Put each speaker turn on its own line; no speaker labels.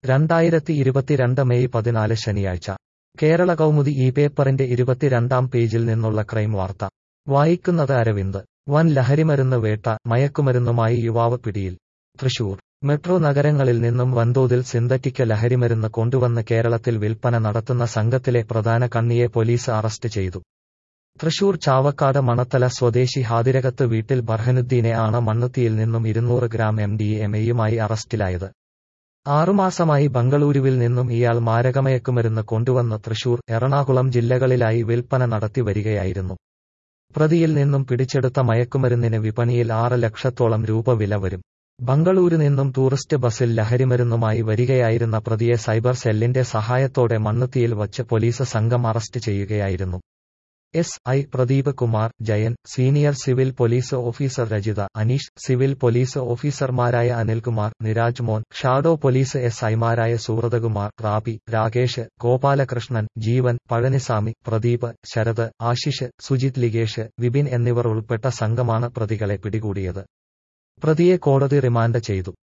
രണ്ടായിരത്തി ഇരുപത്തിരണ്ട് മെയ് പതിനാല് ശനിയാഴ്ച കേരള കൗമുദി ഈ പേപ്പറിന്റെ ഇരുപത്തിരണ്ടാം പേജിൽ നിന്നുള്ള ക്രൈം വാർത്ത വായിക്കുന്നത് അരവിന്ദ് വൻ ലഹരിമരുന്ന് വേട്ട മയക്കുമരുന്നുമായി യുവാവ് പിടിയിൽ തൃശൂർ മെട്രോ നഗരങ്ങളിൽ നിന്നും വൻതോതിൽ സിന്തറ്റിക് ലഹരിമരുന്ന് കൊണ്ടുവന്ന് കേരളത്തിൽ വിൽപ്പന നടത്തുന്ന സംഘത്തിലെ പ്രധാന കണ്ണിയെ പോലീസ് അറസ്റ്റ് ചെയ്തു തൃശൂർ ചാവക്കാട് മണത്തല സ്വദേശി ഹാതിരകത്ത് വീട്ടിൽ ബർഹനുദ്ദീനെ ആണ് മണ്ണുത്തിയിൽ നിന്നും ഇരുന്നൂറ് ഗ്രാം എം ഡി എം എയുമായി അറസ്റ്റിലായത് ആറുമാസമായി ബംഗളൂരുവിൽ നിന്നും ഇയാൾ മാരകമയക്കുമരുന്ന് കൊണ്ടുവന്ന് തൃശൂർ എറണാകുളം ജില്ലകളിലായി വിൽപ്പന നടത്തി വരികയായിരുന്നു പ്രതിയിൽ നിന്നും പിടിച്ചെടുത്ത മയക്കുമരുന്നിന് വിപണിയിൽ ആറ് ലക്ഷത്തോളം രൂപ വില വരും ബംഗളൂരു നിന്നും ടൂറിസ്റ്റ് ബസിൽ ലഹരിമരുന്നുമായി വരികയായിരുന്ന പ്രതിയെ സൈബർ സെല്ലിന്റെ സഹായത്തോടെ മണ്ണുത്തിയിൽ വച്ച് പോലീസ് സംഘം അറസ്റ്റ് ചെയ്യുകയായിരുന്നു S I Pradeep Kumar Jayan senior civil police officer Rajitha Aneesh civil police ഓഫീസർമാരായ അനിൽകുമാർ നിരാജ് മോൻ ഷാഡോ പോലീസ് എസ് ഐമാരായ സുഹൃതകുമാർ റാബി രാകേഷ് ഗോപാലകൃഷ്ണൻ ജീവൻ പഴനിസാമി പ്രദീപ് ശരത് ആശിഷ് സുജിത് ലിഗേഷ് വിപിൻ എന്നിവർ ഉൾപ്പെട്ട സംഘമാണ് പ്രതികളെ പിടികൂടിയത് പ്രതിയെ കോടതി റിമാൻഡ് ചെയ്തു